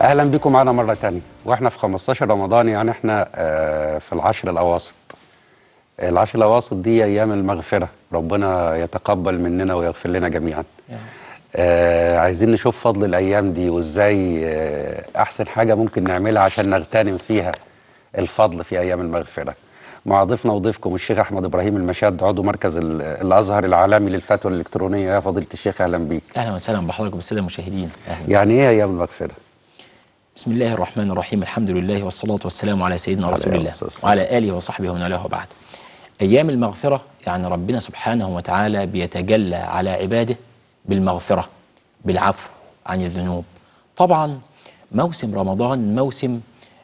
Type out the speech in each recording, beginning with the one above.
اهلا بكم معنا مره تانية واحنا في 15 رمضان يعني احنا آه، في العشر الاواسط العشر الاواسط دي ايام المغفره ربنا يتقبل مننا ويغفر لنا جميعا آه عايزين نشوف فضل الايام دي وازاي آه احسن حاجه ممكن نعملها عشان نغتنم فيها الفضل في ايام المغفره مع ضيفنا وضيفكم الشيخ احمد ابراهيم المشاد عضو مركز ال- الازهر العالمي للفتوى الالكترونيه يا فضيله الشيخ اهلا بيك اهلا وسهلا بحضرتك بالساده المشاهدين اهلا يعني ايه ايام المغفره بسم الله الرحمن الرحيم الحمد لله والصلاه والسلام على سيدنا عليه رسول الله الصلاة والسلام. وعلى اله وصحبه ومن والاه وبعد ايام المغفره يعني ربنا سبحانه وتعالى بيتجلى على عباده بالمغفره بالعفو عن الذنوب طبعا موسم رمضان موسم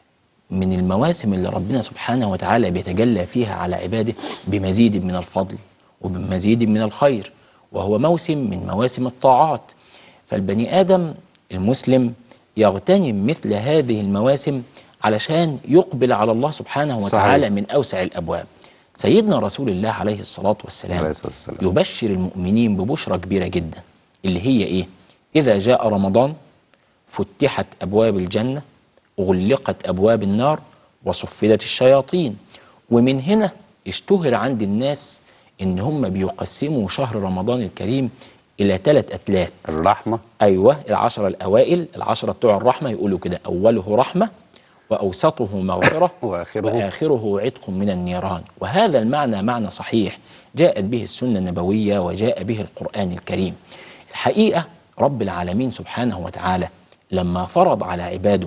من المواسم اللي ربنا سبحانه وتعالى بيتجلى فيها على عباده بمزيد من الفضل وبمزيد من الخير وهو موسم من مواسم الطاعات فالبني آدم المسلم يغتنم مثل هذه المواسم علشان يقبل على الله سبحانه وتعالى صحيح. من أوسع الأبواب سيدنا رسول الله عليه الصلاة والسلام عليه الصلاة والسلام. يبشر المؤمنين ببشرى كبيرة جدا اللي هي إيه إذا جاء رمضان فتحت أبواب الجنة غلقت أبواب النار وصفدت الشياطين ومن هنا اشتهر عند الناس إن هم بيقسموا شهر رمضان الكريم إلى ثلاث أتلات الرحمه أيوة العشرة الأوائل العشرة بتوع الرحمة يقولوا كده أوله رحمة وأوسطه مغفرة وآخره وآخره عتق من النيران وهذا المعنى معنى صحيح جاءت به السنة النبوية وجاء به القرآن الكريم الحقيقة رب العالمين سبحانه وتعالى لما فرض على عباده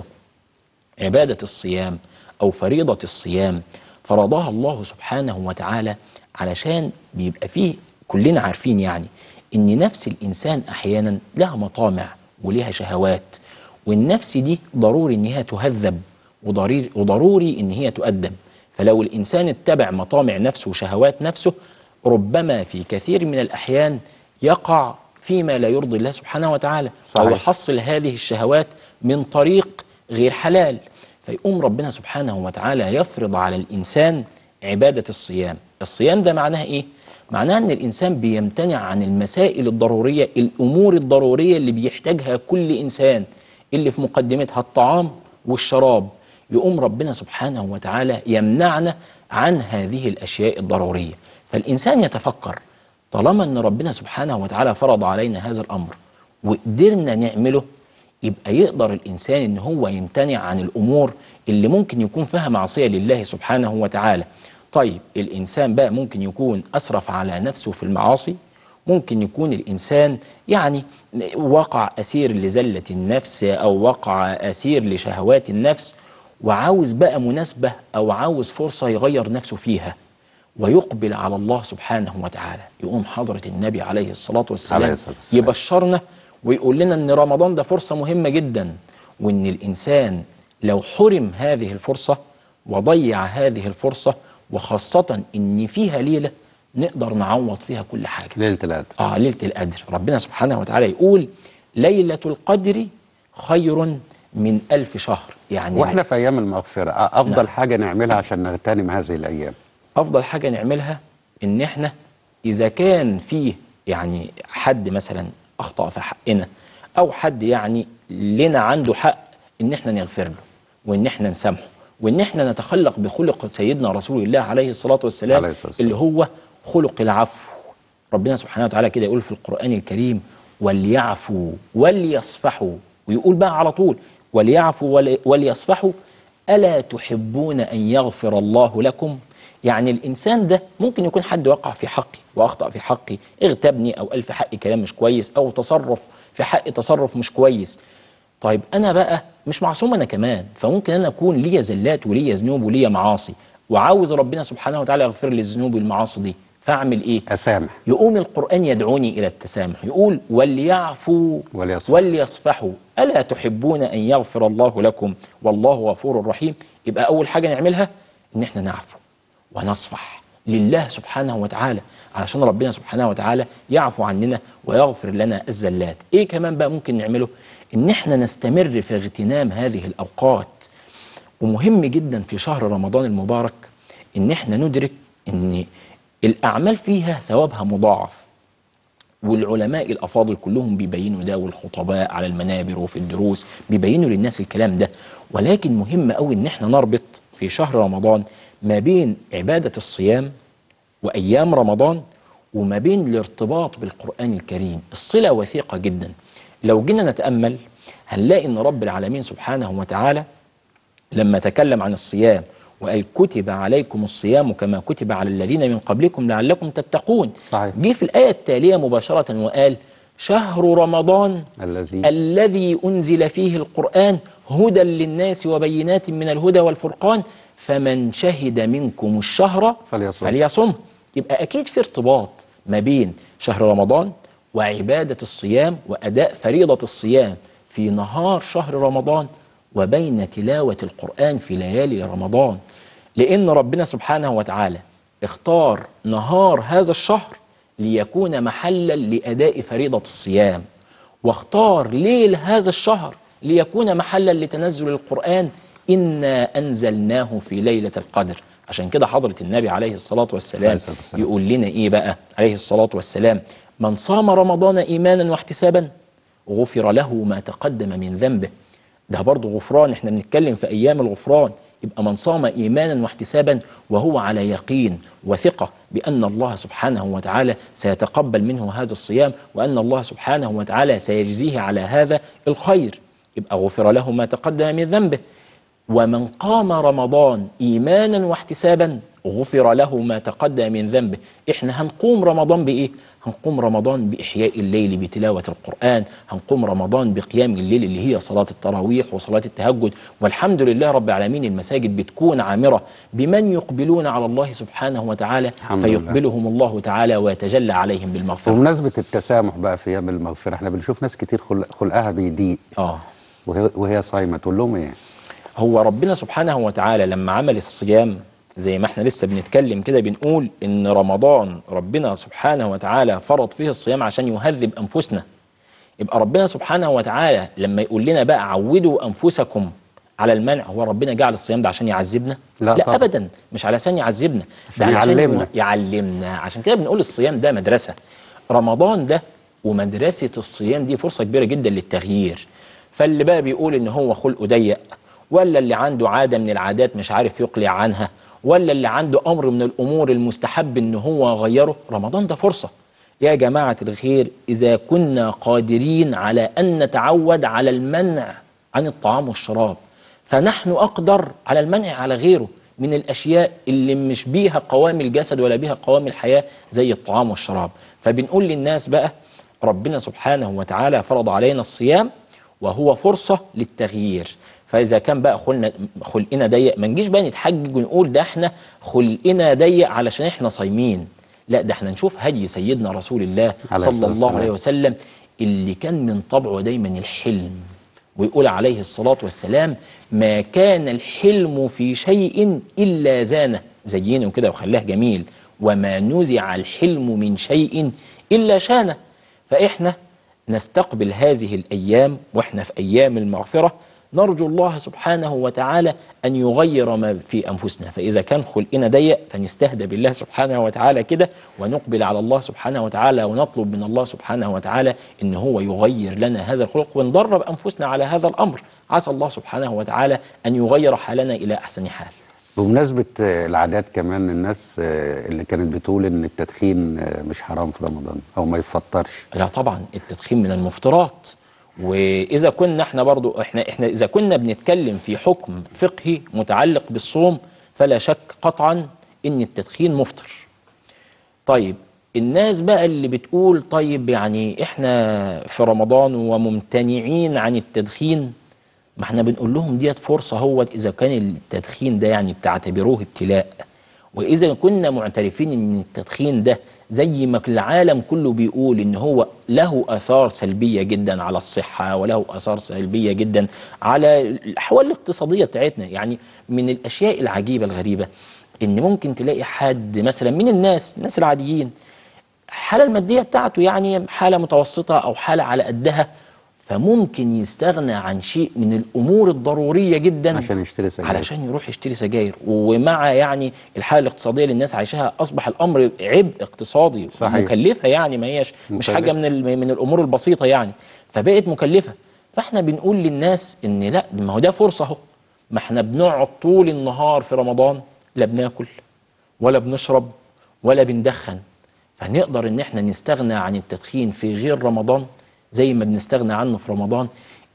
عبادة الصيام أو فريضة الصيام فرضها الله سبحانه وتعالى علشان بيبقى فيه كلنا عارفين يعني إن نفس الإنسان أحيانا لها مطامع ولها شهوات والنفس دي ضروري إن هي تهذب وضروري, وضروري إن هي تؤدب فلو الإنسان اتبع مطامع نفسه وشهوات نفسه ربما في كثير من الأحيان يقع فيما لا يرضي الله سبحانه وتعالى أو صحيح. يحصل هذه الشهوات من طريق غير حلال فيقوم ربنا سبحانه وتعالى يفرض على الإنسان عبادة الصيام الصيام ده معناه إيه؟ معناه أن الإنسان بيمتنع عن المسائل الضرورية الأمور الضرورية اللي بيحتاجها كل إنسان اللي في مقدمتها الطعام والشراب يقوم ربنا سبحانه وتعالى يمنعنا عن هذه الأشياء الضرورية فالإنسان يتفكر طالما أن ربنا سبحانه وتعالى فرض علينا هذا الأمر وقدرنا نعمله يبقى يقدر الإنسان إن هو يمتنع عن الأمور اللي ممكن يكون فيها معصية لله سبحانه وتعالى طيب الإنسان بقى ممكن يكون أسرف على نفسه في المعاصي ممكن يكون الإنسان يعني وقع أسير لزلة النفس أو وقع أسير لشهوات النفس وعاوز بقى مناسبة أو عاوز فرصة يغير نفسه فيها ويقبل على الله سبحانه وتعالى يقوم حضرة النبي عليه الصلاة عليه والسلام الصلاة والسلام. يبشرنا ويقول لنا ان رمضان ده فرصة مهمة جدا وان الانسان لو حرم هذه الفرصة وضيع هذه الفرصة وخاصة ان فيها ليلة نقدر نعوض فيها كل حاجة ليله القدر اه ليلة القدر ربنا سبحانه وتعالى يقول ليلة القدر خير من ألف شهر يعني واحنا في ايام المغفره أ- افضل نعم. حاجه نعملها عشان نغتنم هذه الايام افضل حاجه نعملها ان احنا اذا كان فيه يعني حد مثلا اخطا في حقنا او حد يعني لنا عنده حق ان احنا نغفر له وان احنا نسامحه وان احنا نتخلق بخلق سيدنا رسول الله عليه الصلاه والسلام عليه الصلاة والسلام. اللي هو خلق العفو ربنا سبحانه وتعالى كده يقول في القرآن الكريم وليعفوا وليصفحوا ويقول بقى على طول وليعفوا ولي- وليصفحوا ألا تحبون أن يغفر الله لكم يعني الإنسان ده ممكن يكون حد وقع في حقي وأخطأ في حقي اغتابني أو قال في حقي كلام مش كويس أو تصرف في حقي تصرف مش كويس طيب أنا بقى مش معصوم أنا كمان فممكن أنا أكون ليا زلات وليا ذنوب وليا معاصي وعاوز ربنا سبحانه وتعالى يغفر لي الذنوب والمعاصي دي فأعمل إيه؟ اسامح يقوم القرآن يدعوني إلى التسامح يقول وليعفوا وليصفحوا. وليصفحوا ألا تحبون أن يغفر الله لكم والله غفور رحيم يبقى أول حاجة نعملها إن إحنا نعفو ونصفح لله سبحانه وتعالى علشان ربنا سبحانه وتعالى يعفو عننا ويغفر لنا الزلات إيه كمان بقى ممكن نعمله إن إحنا نستمر في اغتنام هذه الأوقات ومهم جدا في شهر رمضان المبارك ان احنا ندرك ان الاعمال فيها ثوابها مضاعف والعلماء الافاضل كلهم بيبينوا ده والخطباء على المنابر وفي الدروس بيبينوا للناس الكلام ده ولكن مهم قوي ان احنا نربط في شهر رمضان ما بين عباده الصيام وايام رمضان وما بين الارتباط بالقران الكريم الصله وثيقه جدا لو جينا نتامل هنلاقي ان رب العالمين سبحانه وتعالى لما تكلم عن الصيام وقال كتب عليكم الصيام كما كتب على الذين من قبلكم لعلكم تتقون صحيح. جه في الآية التالية مباشرة وقال شهر رمضان الذي الذي أنزل فيه القرآن هدى للناس وبينات من الهدى والفرقان فمن شهد منكم الشهر فليصم. فليصم يبقى أكيد في ارتباط ما بين شهر رمضان وعبادة الصيام وأداء فريضة الصيام في نهار شهر رمضان وبين تلاوة القرآن في ليالي رمضان لأن ربنا سبحانه وتعالى اختار نهار هذا الشهر ليكون محلا لأداء فريضة الصيام واختار ليل هذا الشهر ليكون محلا لتنزل القرآن إنا أنزلناه في ليلة القدر عشان كده حضرة النبي عليه الصلاة والسلام عليه الصلاة والسلام. يقول لنا إيه بقى عليه الصلاة والسلام من صام رمضان إيمانا واحتسابا غفر له ما تقدم من ذنبه ده برضه غفران احنا بنتكلم في أيام الغفران يبقى من صام إيمانا واحتسابا وهو على يقين وثقة بأن الله سبحانه وتعالى سيتقبل منه هذا الصيام وأن الله سبحانه وتعالى سيجزيه على هذا الخير يبقى غفر له ما تقدم من ذنبه ومن قام رمضان ايمانا واحتسابا غفر له ما تقدم من ذنبه احنا هنقوم رمضان بايه هنقوم رمضان باحياء الليل بتلاوه القران هنقوم رمضان بقيام الليل اللي هي صلاه التراويح وصلاه التهجد والحمد لله رب العالمين المساجد بتكون عامره بمن يقبلون على الله سبحانه وتعالى الحمد لله. فيقبلهم الله تعالى ويتجلى عليهم بالمغفره بمناسبة التسامح بقى في أيام المغفرة احنا بنشوف ناس كتير خلق خلقها بيضيق اه وهي, وهي صايمة تقول لهم إيه؟ هو ربنا سبحانه وتعالى لما عمل الصيام زي ما احنا لسه بنتكلم كده بنقول ان رمضان ربنا سبحانه وتعالى فرض فيه الصيام عشان يهذب انفسنا يبقى ربنا سبحانه وتعالى لما يقول لنا بقى عودوا انفسكم على المنع هو ربنا جعل الصيام ده عشان يعذبنا لا لا طبعا. ابدا مش علشان يعذبنا ده عشان علشان يعلمنا. يعلمنا عشان كده بنقول الصيام ده مدرسة رمضان ده ومدرسة الصيام دي فرصة كبيرة جدا للتغيير فاللي بقى بيقول ان هو خلقه ضيق ولا اللي عنده عادة من العادات مش عارف يقلع عنها ولا اللي عنده امر من الامور المستحب ان هو يغيره رمضان ده فرصة يا جماعة الخير اذا كنا قادرين على ان نتعود على المنع عن الطعام والشراب فنحن أقدر على المنع على غيره من الأشياء اللي مش بيها قوام الجسد ولا بيها قوام الحياة زي الطعام والشراب فبنقول للناس بقى ربنا سبحانه وتعالى فرض علينا الصيام وهو فرصة للتغيير فإذا كان بقى خلنا خلقنا ضيق ما نجيش بقى نتحجج ونقول ده احنا خلقنا ضيق علشان احنا صايمين لا ده احنا نشوف هدي سيدنا رسول الله عليه صلى الصلاة الله عليه والسلام. وسلم اللي كان من طبعه دايما الحلم ويقول عليه الصلاة والسلام ما كان الحلم في شيء إلا زانه زينه كده وخلاه جميل وما نزع الحلم من شيء إلا شانه فإحنا نستقبل هذه الأيام وإحنا في أيام المغفرة نرجو الله سبحانه وتعالى أن يغير ما في أنفسنا فإذا كان خلقنا ضيق فنستهدى بالله سبحانه وتعالى كده ونقبل على الله سبحانه وتعالى ونطلب من الله سبحانه وتعالى أن هو يغير لنا هذا الخلق وندرب أنفسنا على هذا الأمر عسى الله سبحانه وتعالى أن يغير حالنا إلى أحسن حال بمناسبة آه، العادات كمان الناس آه، اللي كانت بتقول إن التدخين آه، مش حرام في رمضان أو ما يفطرش لا طبعا التدخين من المفترات واذا كنا احنا برضو احنا احنا اذا كنا بنتكلم في حكم فقهي متعلق بالصوم فلا شك قطعا ان التدخين مفطر طيب الناس بقى اللي بتقول طيب يعني احنا في رمضان وممتنعين عن التدخين ما احنا بنقول لهم ديت فرصة هوت إذا كان التدخين ده يعني بتعتبروه ابتلاء وإذا كنا معترفين إن التدخين ده زي ما العالم كله بيقول إن هو له آثار سلبية جدا على الصحة وله آثار سلبية جدا على الأحوال الاقتصادية بتاعتنا يعني من الأشياء العجيبة الغريبة إن ممكن تلاقي حد مثلا من الناس الناس العاديين الحالة المادية بتاعته يعني حالة متوسطة أو حالة على قدها فممكن يستغنى عن شيء من الامور الضروريه جدا عشان يشتري سجاير علشان يروح يشتري سجاير ومع يعني الحاله الاقتصاديه اللي الناس عايشاها اصبح الامر عبء اقتصادي صحيح. مكلفه يعني ما هيش مش مكلفة. حاجه من ال- من الامور البسيطه يعني فبقت مكلفه فاحنا بنقول للناس ان لا ما هو ده فرصه اهو ما احنا بنقعد طول النهار في رمضان لا بناكل ولا بنشرب ولا بندخن فنقدر ان احنا نستغنى عن التدخين في غير رمضان زي ما بنستغنى عنه في رمضان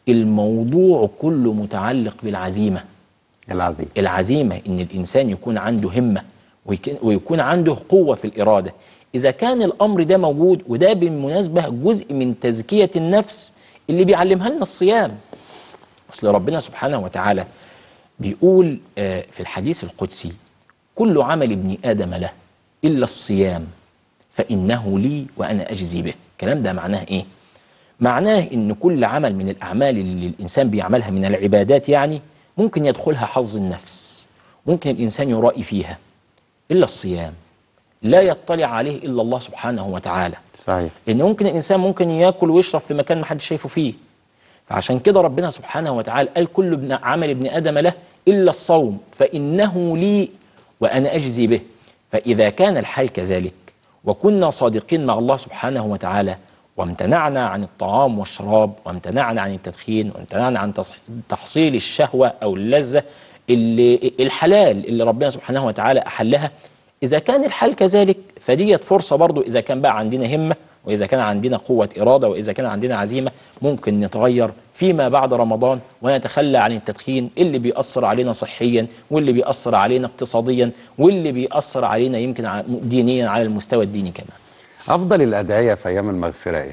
الموضوع كله متعلق بالعزيمه العظيم العزيمة إن الإنسان يكون عنده همة ويك- ويكون عنده قوة في الإرادة إذا كان الأمر ده موجود وده بالمناسبة جزء من تزكية النفس اللي بيعلمها لنا الصيام أصل ربنا سبحانه وتعالى بيقول آه، في الحديث القدسي كل عمل ابن آدم له إلا الصيام فإنه لي وأنا أجزي به الكلام ده معناه إيه؟ معناه ان كل عمل من الاعمال اللي الانسان بيعملها من العبادات يعني ممكن يدخلها حظ النفس ممكن الانسان يرائي فيها الا الصيام لا يطلع عليه الا الله سبحانه وتعالى صحيح لان ممكن الانسان ممكن ياكل ويشرب في مكان ما حدش شايفه فيه فعشان كده ربنا سبحانه وتعالى قال كل ابن عمل ابن ادم له الا الصوم فانه لي وانا اجزي به فاذا كان الحال كذلك وكنا صادقين مع الله سبحانه وتعالى وامتنعنا عن الطعام والشراب وامتنعنا عن التدخين وامتنعنا عن تص- تحصيل الشهوه او اللذه اللي الحلال اللي ربنا سبحانه وتعالى احلها إذا كان الحال كذلك فديت فرصة برضو إذا كان بقى عندنا همة وإذا كان عندنا قوة إرادة وإذا كان عندنا عزيمة ممكن نتغير فيما بعد رمضان ونتخلى عن التدخين اللي بيأثر علينا صحيا واللي بيأثر علينا اقتصاديا واللي بيأثر علينا يمكن ع- دينيا على المستوى الديني كمان افضل الادعيه في ايام المغفره ايه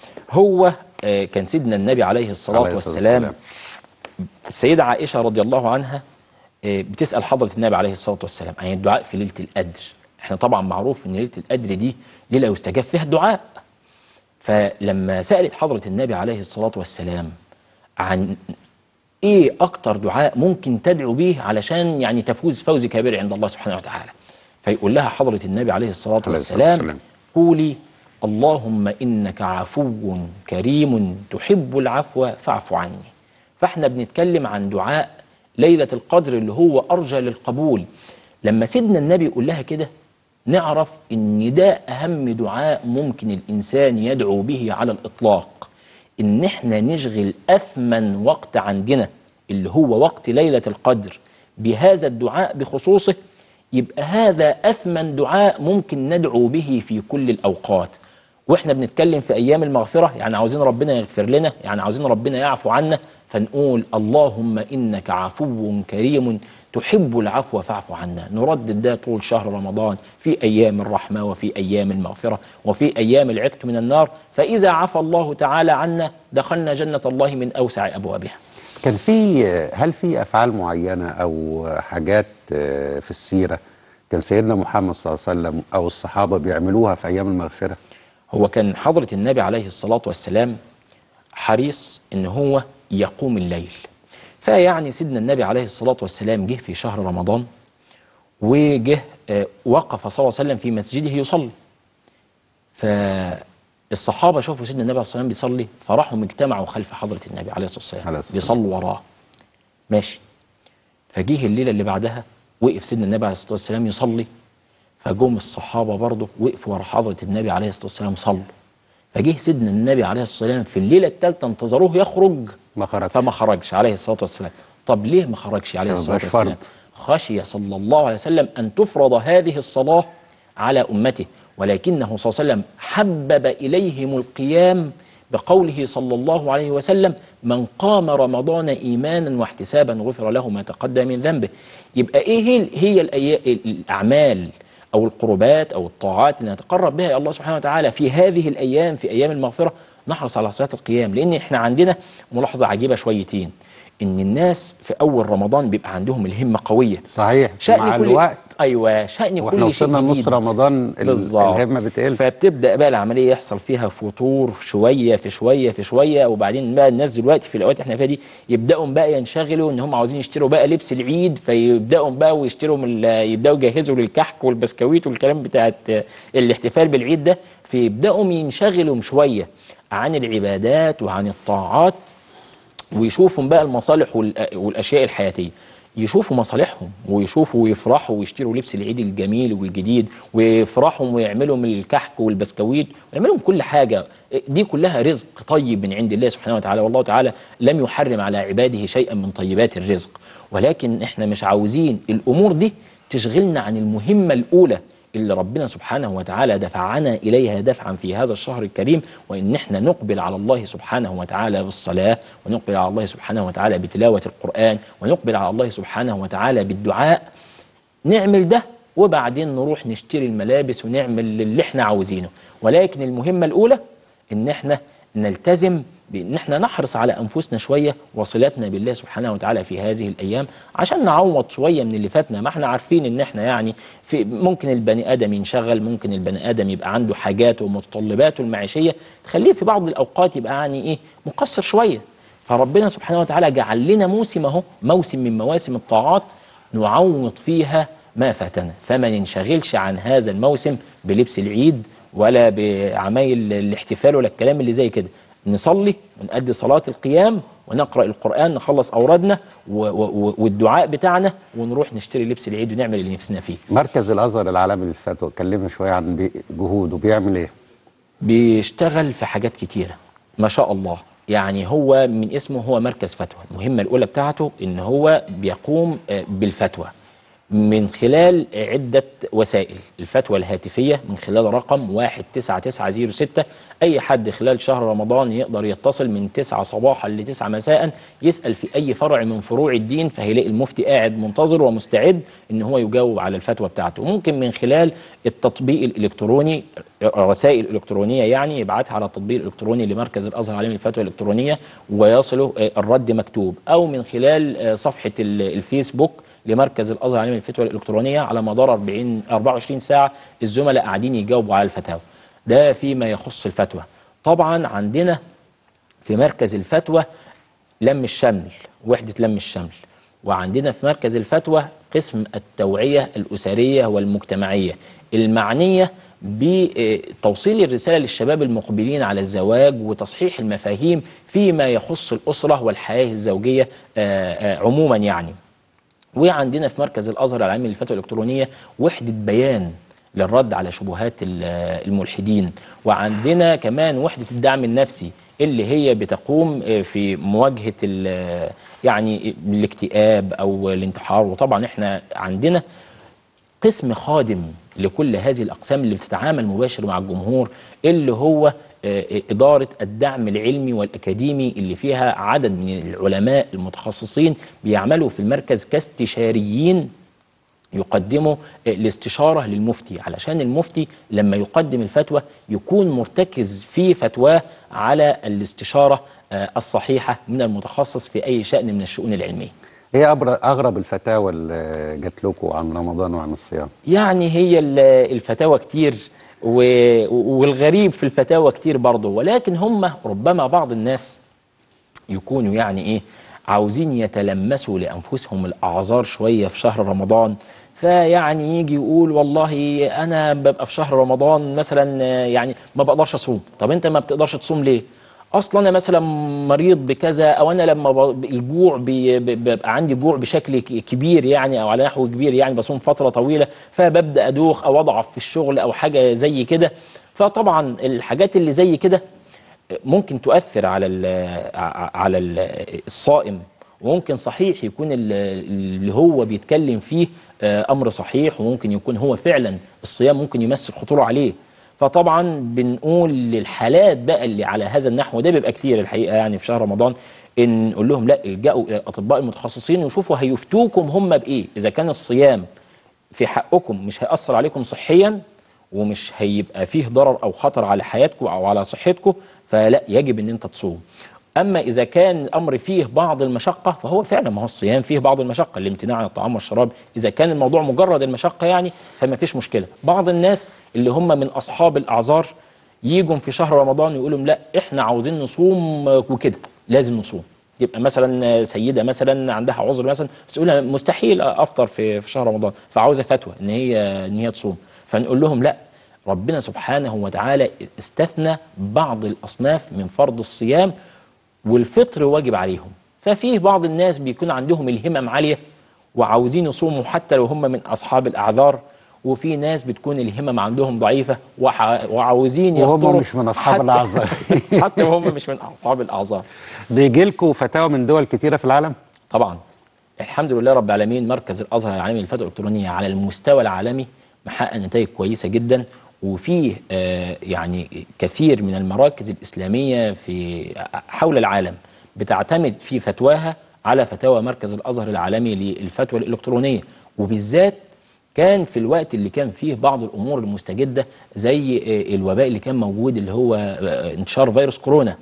هو آه، كان سيدنا النبي عليه الصلاة عليه الصلاة والسلام السيدة عائشة رضي الله عنها آه، بتسأل حضرة النبي عليه الصلاة والسلام عن الدعاء في ليلة القدر احنا طبعا معروف ان ليلة القدر دي ليلة يستجاب فيها الدعاء فلما سألت حضرة النبي عليه الصلاة والسلام عن ايه اكتر دعاء ممكن تدعو به علشان يعني تفوز فوز كبير عند الله سبحانه وتعالى فيقول لها حضرة النبي عليه الصلاة عليه الصلاة والسلام والسلام. قولي اللهم إنك عفو كريم تحب العفو فاعف عني فاحنا بنتكلم عن دعاء ليلة القدر اللي هو أرجى للقبول لما سيدنا النبي يقول لها كده نعرف ان ده اهم دعاء ممكن الانسان يدعو به على الاطلاق ان احنا نشغل اثمن وقت عندنا اللي هو وقت ليلة القدر بهذا الدعاء بخصوصه يبقى هذا أثمن دعاء ممكن ندعو به في كل الأوقات واحنا بنتكلم في أيام المغفرة يعني عاوزين ربنا يغفر لنا يعني عاوزين ربنا يعفو عنا فنقول اللهم إنك عفو كريم تحب العفو فاعف عنا نردد ده طول شهر رمضان في أيام الرحمة وفي أيام المغفرة وفي أيام العتق من النار فإذا عفى الله تعالى عنا دخلنا جنة الله من أوسع أبوابها كان في هل في افعال معينه او حاجات آه، في السيره كان سيدنا محمد صلى الله عليه وسلم او الصحابه بيعملوها في ايام المغفره هو كان حضرة النبي عليه الصلاة والسلام حريص ان هو يقوم الليل فيعني سيدنا النبي عليه الصلاة والسلام جه في شهر رمضان وجه آه، وقف صلى الله عليه وسلم في مسجده يصلي فالصحابة شافوا سيدنا النبي عليه الصلاة والسلام بيصلي فراحوا اجتمعوا خلف حضرة النبي عليه الصلاة والسلام عليه الصلاة بيصلوا وراه ماشي فجيه الليلة اللي بعدها وقف سيدنا النبي عليه الصلاة والسلام يصلي فجم الصحابة برضه وقفوا ورا حضرة النبي عليه الصلاة والسلام صلوا فجه سيدنا النبي عليه الصلاة والسلام في الليلة الثالثة انتظروه يخرج ما خرج فما خرجش عليه الصلاة والسلام طب ليه ما خرجش عليه عشان الصلاة مبقاش والسلام خشي صلى الله عليه وسلم أن تفرض هذه الصلاة على أمته ولكنه صلى الله عليه وسلم حبب إليهم القيام بقوله صلى الله عليه وسلم من قام رمضان إيمانا واحتسابا غفر له ما تقدم من ذنبه يبقى إيه هي, هي الأي- الأعمال أو القربات أو الطاعات اللي نتقرب بها إلى الله سبحانه وتعالى في هذه الأيام في أيام المغفرة نحرص على صلاة القيام لأن إحنا عندنا ملاحظة عجيبة شويتين إن الناس في أول رمضان بيبقى عندهم الهمة قوية صحيح شأن مع كل الوقت ايوه شأن واحنا كل شيء وصلنا نص جديد. رمضان ال- بالظبط. الهمه بتقل فبتبدا بقى العمليه يحصل فيها فتور شويه في شويه في شويه وبعدين بقى الناس دلوقتي في الاوقات اللي احنا فيها دي يبداوا بقى ينشغلوا ان هم عاوزين يشتروا بقى لبس العيد فيبداوا بقى ويشتروا من ال- يبداوا يجهزوا للكحك والبسكويت والكلام بتاعت الاحتفال بالعيد ده فيبداوا ينشغلوا شويه عن العبادات وعن الطاعات ويشوفوا بقى المصالح والأ- والاشياء الحياتيه يشوفوا مصالحهم ويشوفوا ويفرحوا ويشتروا لبس العيد الجميل والجديد ويفرحوا ويعملوا من الكحك والبسكويت ويعملوا من كل حاجه دي كلها رزق طيب من عند الله سبحانه وتعالى والله تعالى لم يحرم على عباده شيئا من طيبات الرزق ولكن احنا مش عاوزين الامور دي تشغلنا عن المهمه الاولى اللي ربنا سبحانه وتعالى دفعنا إليها دفعا في هذا الشهر الكريم وإن احنا نقبل على الله سبحانه وتعالى بالصلاة ونقبل على الله سبحانه وتعالى بتلاوة القرآن ونقبل على الله سبحانه وتعالى بالدعاء نعمل ده وبعدين نروح نشتري الملابس ونعمل اللي احنا عاوزينه ولكن المهمة الأولى إن احنا نلتزم بان احنا نحرص على انفسنا شويه وصلاتنا بالله سبحانه وتعالى في هذه الايام عشان نعوض شويه من اللي فاتنا ما احنا عارفين ان احنا يعني في ممكن البني ادم ينشغل ممكن البني ادم يبقى عنده حاجاته ومتطلباته المعيشيه تخليه في بعض الاوقات يبقى يعني ايه مقصر شويه فربنا سبحانه وتعالى جعل لنا موسم اهو موسم من مواسم الطاعات نعوض فيها ما فاتنا فما ننشغلش عن هذا الموسم بلبس العيد ولا بعمايل الاحتفال ولا الكلام اللي زي كده نصلي ونأدي صلاة القيام ونقرأ القرآن نخلص أورادنا و- و- والدعاء بتاعنا ونروح نشتري لبس العيد ونعمل اللي نفسنا فيه مركز الازهر العالمي للفتوى كلمنا شويه عن بي- جهوده بيعمل ايه بيشتغل في حاجات كتيرة ما شاء الله يعني هو من اسمه هو مركز فتوى المهمة الأولى بتاعته إن هو بيقوم آه، بالفتوى من خلال عدة وسائل الفتوى الهاتفية من خلال رقم 19906 أي حد خلال شهر رمضان يقدر يتصل من 9 صباحا ل 9 مساء يسأل في أي فرع من فروع الدين فهيلاقي المفتي قاعد منتظر ومستعد إن هو يجاوب على الفتوى بتاعته ممكن من خلال التطبيق الإلكتروني رسائل إلكترونية يعني يبعتها على التطبيق الإلكتروني لمركز الأزهر العالمي للفتوى الإلكترونية ويصله آه، الرد مكتوب أو من خلال آه، صفحة ال- الفيسبوك لمركز الازهر العالمي للفتوى الالكترونيه على مدار 40 24 ساعه الزملاء قاعدين يجاوبوا على الفتاوى ده فيما يخص الفتوى طبعا عندنا في مركز الفتوى لم الشمل وحده لم الشمل وعندنا في مركز الفتوى قسم التوعيه الاسريه والمجتمعيه المعنيه بتوصيل الرساله للشباب المقبلين على الزواج وتصحيح المفاهيم فيما يخص الاسره والحياه الزوجيه آه، آه، عموما يعني وعندنا في مركز الازهر العالمي للفتوى الالكترونيه وحده بيان للرد على شبهات ال- الملحدين وعندنا كمان وحده الدعم النفسي اللي هي بتقوم آه، في مواجهه ال- يعني الاكتئاب او الانتحار وطبعا احنا عندنا قسم خادم لكل هذه الأقسام اللي بتتعامل مباشر مع الجمهور اللي هو آه، إدارة الدعم العلمي والأكاديمي اللي فيها عدد من العلماء المتخصصين بيعملوا في المركز كاستشاريين يقدموا الاستشارة للمفتي علشان المفتي لما يقدم الفتوى يكون مرتكز في فتواه على الاستشارة آه، الصحيحة من المتخصص في أي شأن من الشؤون العلمية ايه أبر- اغرب الفتاوى اللي جات لكم عن رمضان وعن الصيام يعني هي ال- الفتاوى كتير و- والغريب في الفتاوى كتير برضه ولكن هم ربما بعض الناس يكونوا يعني ايه عاوزين يتلمسوا لانفسهم الاعذار شويه في شهر رمضان فيعني يجي يقول والله انا ببقى في شهر رمضان مثلا آه، يعني ما بقدرش اصوم طب انت ما بتقدرش تصوم ليه اصلا انا مثلا مريض بكذا او انا لما ب- الجوع بي- ب- بيبقى عندي جوع بشكل ك- كبير يعني او على نحو كبير يعني بصوم فتره طويله فببدا ادوخ او اضعف في الشغل او حاجه زي كده فطبعا الحاجات اللي زي كده ممكن تؤثر على ال على ال الصائم وممكن صحيح يكون ال- اللي هو بيتكلم فيه آه، امر صحيح وممكن يكون هو فعلا الصيام ممكن يمثل خطوره عليه فطبعا بنقول للحالات بقى اللي على هذا النحو ده بيبقى كتير الحقيقه يعني في شهر رمضان ان نقول لهم لا الجأوا الى الاطباء المتخصصين وشوفوا هيفتوكم هم بايه اذا كان الصيام في حقكم مش هيأثر عليكم صحيا ومش هيبقى فيه ضرر او خطر على حياتكم او على صحتكم فلا يجب ان انت تصوم اما اذا كان الامر فيه بعض المشقه فهو فعلا ما هو الصيام فيه بعض المشقه الامتناع عن الطعام والشراب اذا كان الموضوع مجرد المشقه يعني فما فيش مشكله بعض الناس اللي هم من اصحاب الاعذار يجوا في شهر رمضان يقولوا لا احنا عاوزين نصوم وكده لازم نصوم يبقى مثلا سيده مثلا عندها عذر مثلا بس تقول لها مستحيل افطر في في شهر رمضان فعاوزه فتوى ان هي ان هي تصوم فنقول لهم لا ربنا سبحانه وتعالى استثنى بعض الأصناف من فرض الصيام والفطر واجب عليهم ففيه بعض الناس بيكون عندهم الهمم عالية وعاوزين يصوموا حتى لو هم من أصحاب الأعذار وفي ناس بتكون الهمم عندهم ضعيفة وح- وعاوزين وهم يفطروا مش من أصحاب حتى- الأعذار. حتى وهم مش من أصحاب الأعذار بيجي لكم فتاوى من دول كتيره في العالم طبعا الحمد لله رب العالمين مركز الازهر العالمي للفتوى الالكترونيه على المستوى العالمي محقق نتائج كويسه جدا وفيه آه يعني كثير من المراكز الاسلاميه في حول العالم بتعتمد في فتواها على فتاوى مركز الازهر العالمي للفتوى الالكترونيه وبالذات كان في الوقت اللي كان فيه بعض الامور المستجده زي آه، الوباء اللي كان موجود اللي هو آه، انتشار فيروس كورونا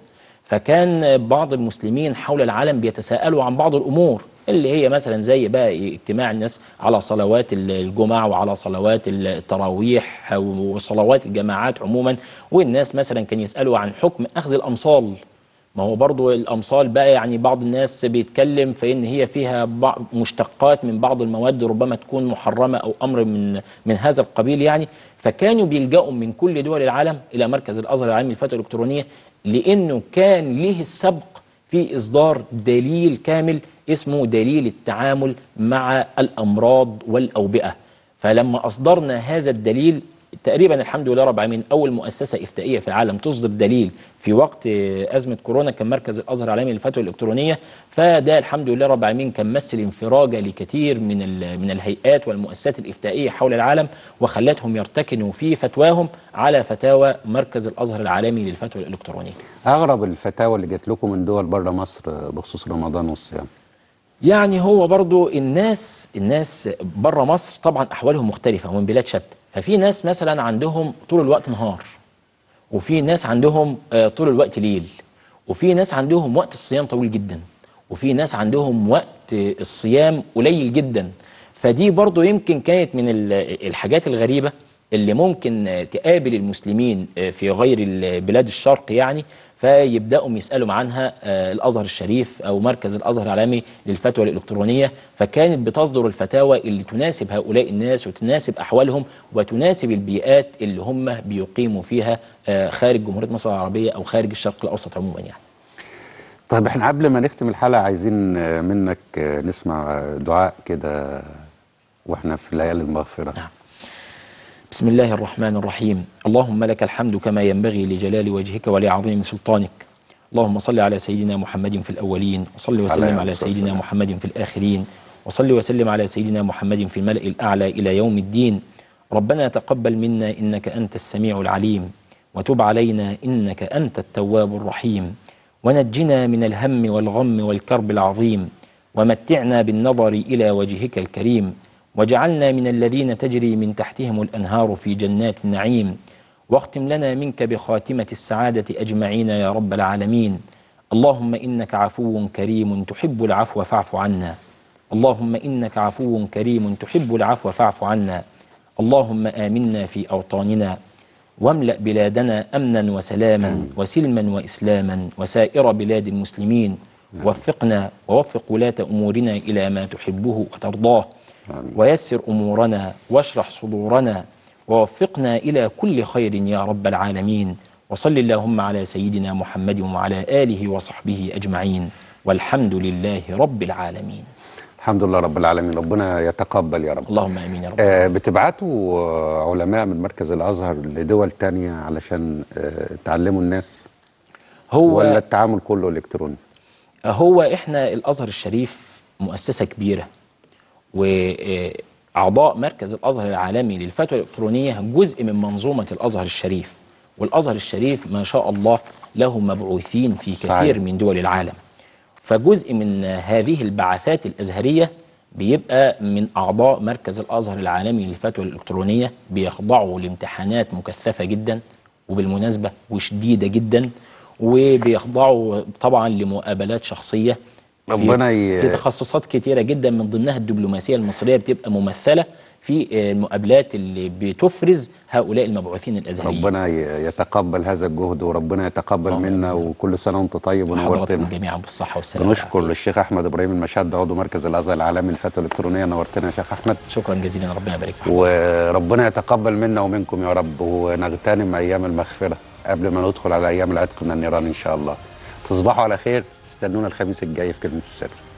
فكان بعض المسلمين حول العالم بيتساءلوا عن بعض الامور اللي هي مثلا زي بقى اجتماع الناس على صلوات الجمعه وعلى صلوات التراويح وصلوات الجماعات عموما والناس مثلا كان يسالوا عن حكم اخذ الامصال ما هو برضو الامصال بقى يعني بعض الناس بيتكلم في ان هي فيها بعض مشتقات من بعض المواد ربما تكون محرمه او امر من من هذا القبيل يعني فكانوا بيلجأوا من كل دول العالم الى مركز الازهر العالمي للفتوى الالكترونيه لانه كان ليه السبق في اصدار دليل كامل اسمه دليل التعامل مع الامراض والاوبئه فلما اصدرنا هذا الدليل تقريبا الحمد لله رب العالمين اول مؤسسه افتائيه في العالم تصدر دليل في وقت آه، ازمه كورونا كان مركز الازهر العالمي للفتوى الالكترونيه فده الحمد لله رب العالمين كان مثل انفراجه لكثير من ال- من الهيئات والمؤسسات الافتائيه حول العالم وخلتهم يرتكنوا في فتواهم على فتاوى مركز الازهر العالمي للفتوى الالكترونيه. اغرب الفتاوى اللي جات لكم من دول بره مصر بخصوص رمضان والصيام يعني هو برضو الناس الناس بره مصر طبعا احوالهم مختلفه ومن بلاد شتى ففي ناس مثلا عندهم طول الوقت نهار وفي ناس عندهم آه، طول الوقت ليل وفي ناس عندهم وقت الصيام طويل جدا وفي ناس عندهم وقت آه، الصيام قليل جدا فدي برضو يمكن كانت من ال- الحاجات الغريبة اللي ممكن آه، تقابل المسلمين آه، في غير ال- بلاد الشرق يعني فيبداوا يسالوا عنها آه، الازهر الشريف او مركز الازهر العالمي للفتوى الالكترونيه فكانت بتصدر الفتاوى اللي تناسب هؤلاء الناس وتناسب احوالهم وتناسب البيئات اللي هم بيقيموا فيها آه، خارج جمهوريه مصر العربيه او خارج الشرق الاوسط عموما يعني. طيب احنا قبل ما نختم الحلقه عايزين آه، منك آه، نسمع آه، دعاء كده واحنا في ليالي المغفره نعم. بسم الله الرحمن الرحيم اللهم لك الحمد كما ينبغي لجلال وجهك ولعظيم سلطانك اللهم صل على سيدنا محمد في الأولين وصل وسلم عليه على الصلاة سيدنا والسلام. محمد في الآخرين وصل وسلم على سيدنا محمد في الملأ الأعلى إلى يوم الدين ربنا تقبل منا إنك أنت السميع العليم وتب علينا إنك أنت التواب الرحيم ونجنا من الهم والغم والكرب العظيم ومتعنا بالنظر إلى وجهك الكريم واجعلنا من الذين تجري من تحتهم الأنهار في جنات النعيم واختم لنا منك بخاتمة السعادة أجمعين يا رب العالمين اللهم إنك عفو كريم تحب العفو فاعف عنا اللهم إنك عفو كريم تحب العفو فاعف عنا اللهم آمنا في أوطاننا واملأ بلادنا أمنا وسلاما وسلما وإسلاما وسائر بلاد المسلمين وفقنا ووفق ولاة أمورنا إلى ما تحبه وترضاه آمين. ويسر أمورنا واشرح صدورنا ووفقنا إلى كل خير يا رب العالمين وصل اللهم على سيدنا محمد وعلى آله وصحبه أجمعين والحمد لله رب العالمين الحمد لله رب العالمين ربنا يتقبل يا رب اللهم آمين يا رب آه بتبعتوا آه، علماء من مركز الازهر لدول تانية علشان آه تعلموا الناس هو ولا التعامل كله الكتروني هو احنا الازهر الشريف مؤسسه كبيره واعضاء مركز الازهر العالمي للفتوى الالكترونيه جزء من منظومه الازهر الشريف والازهر الشريف ما شاء الله له مبعوثين في كثير صحيح. من دول العالم فجزء من هذه البعثات الازهريه بيبقى من اعضاء مركز الازهر العالمي للفتوى الالكترونيه بيخضعوا لامتحانات مكثفه جدا وبالمناسبه وشديده جدا وبيخضعوا طبعا لمقابلات شخصيه ربنا في, ي- في تخصصات كتيره جدا من ضمنها الدبلوماسيه المصريه بتبقى ممثله في آه، المقابلات اللي بتفرز هؤلاء المبعوثين الازهريين ربنا ي- يتقبل هذا الجهد وربنا يتقبل اللهم منا وكل سنه وانت طيب وحضراتكم ونورتنا جميعا بالصحه والسلامه بنشكر والعافية. الشيخ احمد ابراهيم المشهد عضو مركز الازهر العالمي للفتوى الالكترونيه نورتنا يا شيخ احمد شكرا جزيلا ربنا يبارك فيك وربنا يتقبل منا ومنكم يا رب ونغتنم ايام المغفره قبل ما ندخل على ايام العتق من النيران ان شاء الله تصبحوا على خير استنونا الخميس الجاي في كلمه السر